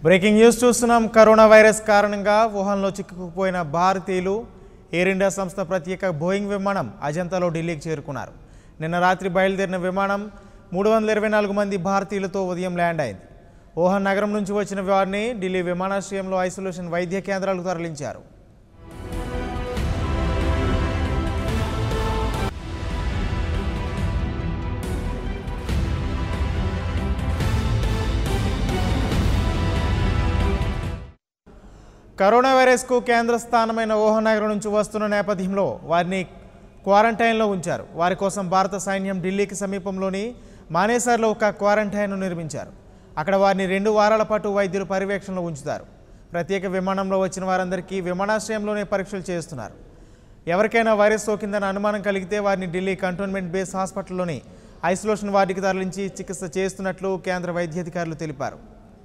breaking news చూస్తున్నాం corona virus కారణంగా వుహాన్లో చిక్కుకుపోయిన భారతీయులు ఎయిర్ ఇండియా సంస్థ ప్రత్యేక బోయింగ్ విమానం అజంతాలో ఢిల్లీకి చేరుకున్నారు నిన్న రాత్రి బయలుదేరిన విమానం మూడు వందల ఇరవై నాలుగు మంది భారతీయులతో ఉదయం ల్యాండ్ అయింది వుహాన్ నగరం నుంచి వచ్చిన వారిని ఢిల్లీ విమానాశ్రయంలో ఐసోలేషన్ వైద్య కేంద్రాలకు తరలించారు కరోనా వైరస్కు కేంద్ర స్థానమైన వుహాన్ నగరం నుంచి వస్తున్న నేపథ్యంలో వారిని క్వారంటైన్లో ఉంచారు వారి కోసం భారత సైన్యం ఢిల్లీకి సమీపంలోని మానేసర్లో ఒక క్వారంటైన్ను నిర్మించారు అక్కడ వారిని రెండు వారాల పాటు వైద్యులు పర్యవేక్షణలో ఉంచుతారు ప్రత్యేక విమానంలో వచ్చిన వారందరికీ విమానాశ్రయంలోనే పరీక్షలు చేస్తున్నారు ఎవరికైనా వైరస్ సోకిందని అనుమానం కలిగితే వారిని ఢిల్లీ కంటోన్మెంట్ బేస్ హాస్పిటల్లోని ఐసోలేషన్ వార్డుకి తరలించి చికిత్స చేస్తున్నట్లు కేంద్ర వైద్యాధికారులు తెలిపారు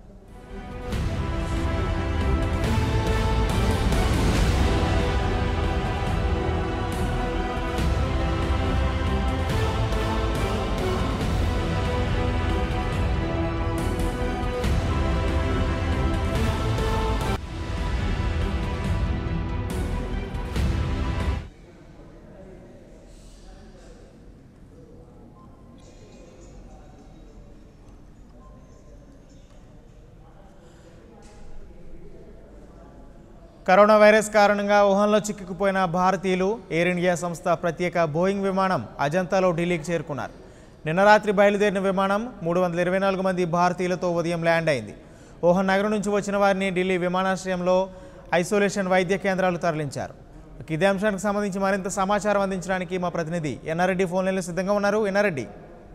కరోనా వైరస్ కారణంగా వుహాన్లో చిక్కుకుపోయిన భారతీయులు ఎయిర్ ఇండియా సంస్థ ప్రత్యేక బోయింగ్ విమానం అజంతాలో ఢిల్లీకి చేరుకున్నారు నిన్న రాత్రి బయలుదేరిన విమానం మూడు వందల ఇరవై నాలుగు మంది భారతీయులతో ఉదయం ల్యాండ్ అయింది వుహాన్ నగరం నుంచి వచ్చిన వారిని ఢిల్లీ విమానాశ్రయంలో ఐసోలేషన్ వైద్య కేంద్రాలు తరలించారు ఇదే అంశానికి సంబంధించి మరింత సమాచారం అందించడానికి మా ప్రతినిధి ఎన్నారెడ్డి ఫోన్ లైన్లో సిద్ధంగా ఉన్నారు ఎన్నారెడ్డి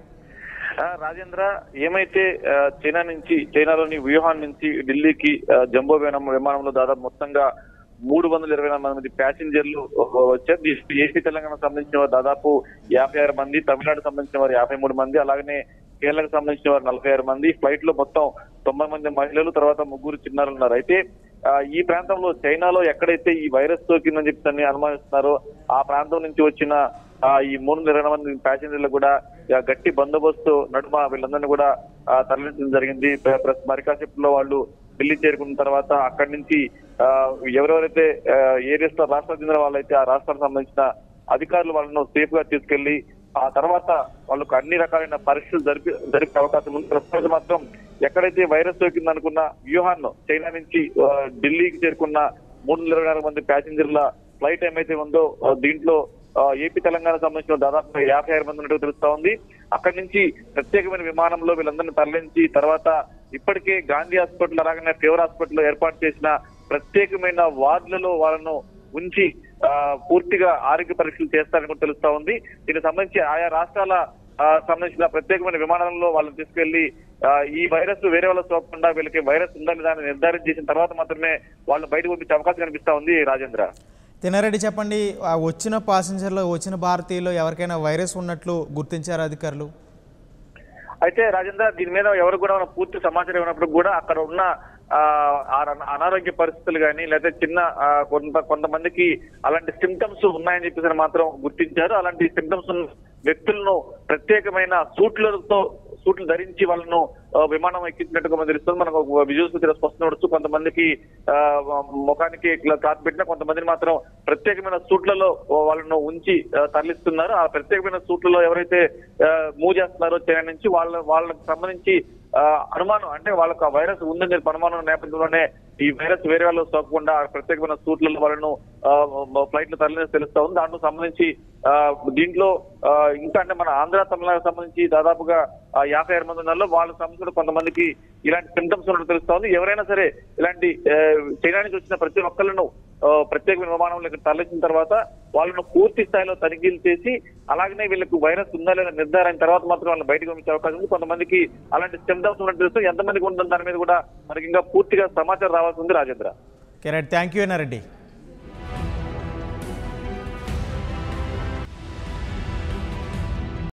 ఆ, రాజేంద్ర ఏమైతే ఆ, చైనా నుంచి చైనాలోని వ్యూహాన్ నుంచి ఢిల్లీకి ఆ, జంబో విమానం విమానంలో దాదాపు మొత్తంగా మూడు వందల ఇరవై నాలుగు మంది ప్యాసింజర్లు వచ్చారు దీనికి ఏపీ తెలంగాణకు సంబంధించిన వారు దాదాపు యాభై ఆరు మంది తమిళనాడు సంబంధించిన వారు యాభై మూడు మంది అలాగనే కేరళకు సంబంధించిన వారు నలభై ఆరు మంది ఫ్లైట్ లో మొత్తం తొంభై మంది మహిళలు తర్వాత ముగ్గురు చిన్నారులు ఉన్నారు అయితే ఆ, ఈ ప్రాంతంలో చైనాలో ఎక్కడైతే ఈ వైరస్ సోకిందని చెప్పి దాన్ని అనుమానిస్తున్నారో ఆ ప్రాంతం నుంచి వచ్చిన ఆ, ఈ మూడు వందల ఇరవై మంది ప్యాసింజర్లు కూడా ఆ, గట్టి బందోబస్తు నడుమ వీళ్ళందరినీ కూడా ఆ, తరలించడం జరిగింది ప్ర- ప్ర- మరి కాసేపులో వాళ్ళు ఢిల్లీ చేరుకున్న తర్వాత అక్కడి నుంచి ఆ, ఎవరెవరైతే ఏరియాస్ లో రాష్ట్రాలకు చెందిన వాళ్ళైతే ఆ రాష్ట్రానికి సంబంధించిన అధికారులు వాళ్ళను సేఫ్ గా తీసుకెళ్లి ఆ తర్వాత వాళ్ళకు అన్ని రకాలైన పరీక్షలు జరిపి జరిపే అవకాశం ఉంది ప్రస్తుతం మాత్రం ఎక్కడైతే వైరస్ సోకింది అనుకున్న వ్యూహాన్ చైనా నుంచి ఆ, ఢిల్లీకి చేరుకున్న మూడు వందల ఇరవై నాలుగు మంది ప్యాసింజర్ల ఫ్లైట్ ఏమైతే ఉందో ఆ, దీంట్లో ఆ, ఏపీ తెలంగాణ సంబంధించిన దాదాపు యాభై ఆరు మంది ఉన్నట్టు తెలుస్తా ఉంది అక్కడి నుంచి ప్రత్యేకమైన విమానంలో వీళ్ళందరినీ తరలించి తర్వాత ఇప్పటికే గాంధీ హాస్పిటల్ అలాగనే ఫీవర్ హాస్పిటల్ ఏర్పాటు చేసిన ప్రత్యేకమైన వార్డులలో వాళ్ళను ఉంచి ఆ, పూర్తిగా ఆరోగ్య పరీక్షలు చేస్తారని కూడా తెలుస్తా ఉంది దీనికి సంబంధించి ఆయా రాష్ట్రాల ఆ, సంబంధించిన ప్రత్యేకమైన విమానంలో వాళ్ళని తీసుకెళ్లి ఆ, ఈ వైరస్ వేరే వాళ్ళ సోకకుండా వీళ్ళకి వైరస్ ఉందా లేదా అని నిర్ధారణ చేసిన తర్వాత మాత్రమే వాళ్ళు బయటకు పంపించే అవకాశం కనిపిస్తా ఉంది రాజేంద్ర తినారెడ్డి చెప్పండి ఆ వచ్చిన పాసింజర్లో వచ్చిన భారతీయులు ఎవరికైనా వైరస్ ఉన్నట్లు గుర్తించారు అధికారులు అయితే రాజేంద్ర దీని మీద ఎవరు కూడా మన పూర్తి సమాచారం ఇవ్వనప్పుడు కూడా అక్కడ ఉన్న ఆ, ఆ అన- అనారోగ్య పరిస్థితులు కానీ లేదా చిన్న ఆ, కొంత కొంతమందికి అలాంటి సిమ్టమ్స్ ఉన్నాయని చెప్పేసి మాత్రం గుర్తించారు అలాంటి సిమ్టమ్స్ ఉన్న వ్యక్తులను ప్రత్యేకమైన సూట్లతో సూట్లు ధరించి వాళ్ళను ఆ, విమానం ఎక్కించినట్టుగా మనకు తెలుస్తుంది మనకు విజువల్స్ చాలా స్పష్టంగా ఉండొచ్చు కొంతమందికి ఆ, ముఖానికి ఇట్లా క్లాత్ పెట్టినా కొంతమందిని మాత్రం ప్రత్యేకమైన సూట్లలో వాళ్ళను ఉంచి ఆ, తరలిస్తున్నారు ఆ ప్రత్యేకమైన సూట్లలో ఎవరైతే మూవ్ చేస్తున్నారో చైనా నుంచి వాళ్ళ వాళ్ళకి సంబంధించి ఆ, అనుమానం అంటే వాళ్ళకి ఆ వైరస్ ఉందని చెప్పి అనుమానం నేపథ్యంలోనే ఈ వైరస్ వేరే వాళ్ళు సోకకుండా ఆ ప్రత్యేకమైన సూట్లలో వాళ్ళను ఫ్లైట్ లో తరలిన తెలుస్తా ఉంది దాంట్లో సంబంధించి ఆ, దీంట్లో ఆ, ఇంకా అంటే మన ఆంధ్ర తమిళనాడు సంబంధించి దాదాపుగా ఆ, యాభై ఆరు మంది ఉన్నారు వాళ్ళకి సంబంధించిన కొంతమందికి ఇలాంటి సిమ్టమ్స్ ఉన్నట్టు తెలుస్తా ఉంది ఎవరైనా సరే ఇలాంటి ఆ, చైనా నుంచి వచ్చిన ప్రతి ఒక్కళ్ళను ఆ, ప్రత్యేకమైన విమానంలో ఇక్కడ తరలించిన తర్వాత వాళ్ళను పూర్తి స్థాయిలో తనిఖీలు చేసి అలాగనే వీళ్ళకు వైరస్ ఉందా లేదా నిర్ధారణ తర్వాత మాత్రం వాళ్ళని బయటకు పంపించే అవకాశం ఉంది కొంతమందికి అలాంటి సిమ్టమ్స్ ఉన్నట్టు తెలుస్తూ ఎంతమందికి ఉంటుందో దాని మీద కూడా మనకి ఇంకా పూర్తిగా సమాచారం రావాల్సి ఉంది రాజేంద్ర కెరెట్ థ్యాంక్ యూ ఎన్నారెడ్డి